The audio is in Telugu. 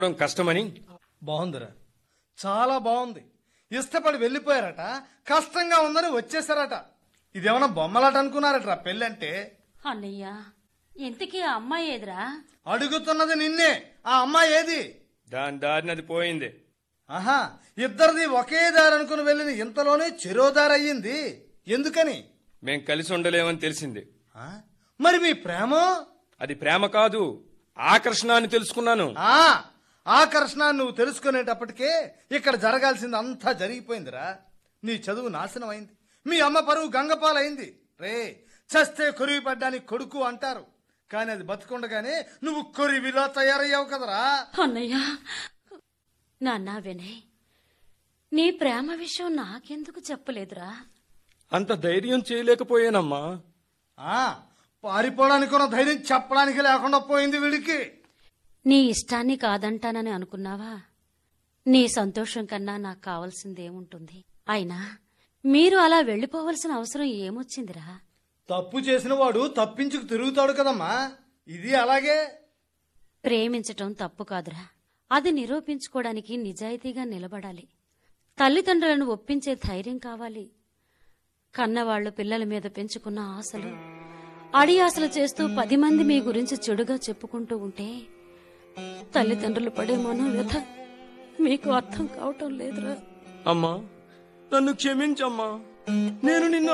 ఉండడం కష్టమని బాగుందిరా చాలా బాగుంది ఇష్టపడి వెళ్ళిపోయారట కష్టంగా ఉందని వచ్చేసారట ఇదేమన్నా బొమ్మలాట అనుకున్నారట పెళ్ళంటే అన్నయ్య ఇంతకీ ఆ అమ్మాయి ఏదిరా అడుగుతున్నది నిన్నే ఆ అమ్మాయి ఏది దాని దారిని అది పోయింది ఆహా ఇద్దరిది ఒకే దారి అనుకుని వెళ్ళిన ఇంతలోనే చెరోదారి అయ్యింది ఎందుకని మేం కలిసి ఉండలేమని తెలిసింది ఆ? మరి మీ ప్రేమ అది ప్రేమ కాదు ఆకర్షణ అని తెలుసుకున్నాను ఆ ఆకర్షణ నువ్వు తెలుసుకునేటప్పటికే ఇక్కడ జరగాల్సింది అంతా జరిగిపోయిందిరా నీ చదువు నాశనం అయింది మీ అమ్మ పరువు గంగపాలైంది రే చస్తే కొరివి పడ్డానికి కొడుకు అంటారు కానీ అది బతుకుండగానే నువ్వు కొరివిలో తయారయ్యావు కదరా అన్నయ్య నాన్న వినయ్ నీ ప్రేమ విషయం నాకెందుకు చెప్పలేదురా అంత ధైర్యం చేయలేకపోయానమ్మా ఆ పారిపోవడానికి ఉన్న ధైర్యం చెప్పడానికి లేకుండా పోయింది వీడికి నీ ఇష్టాన్ని కాదంటానని అనుకున్నావా నీ సంతోషం కన్నా నాకు కావలసిందేముంటుంది అయినా మీరు అలా వెళ్లిపోవలసిన అవసరం ఏమొచ్చిందిరా తప్పు చేసిన వాడు తప్పించుకు తిరుగుతాడు కదమ్మా ఇది అలాగే ప్రేమించటం తప్పు కాదురా అది నిరూపించుకోవడానికి నిజాయితీగా నిలబడాలి తల్లిదండ్రులను ఒప్పించే ధైర్యం కావాలి కన్నవాళ్లు పిల్లల మీద పెంచుకున్న ఆశలు అడి ఆశలు చేస్తూ పది మంది మీ గురించి చెడుగా చెప్పుకుంటూ ఉంటే తల్లిదండ్రులు పడే మనోవ్యథ మీకు అర్థం కావటం లేదురా అమ్మా నన్ను క్షమించమ్మా నేను నిన్ను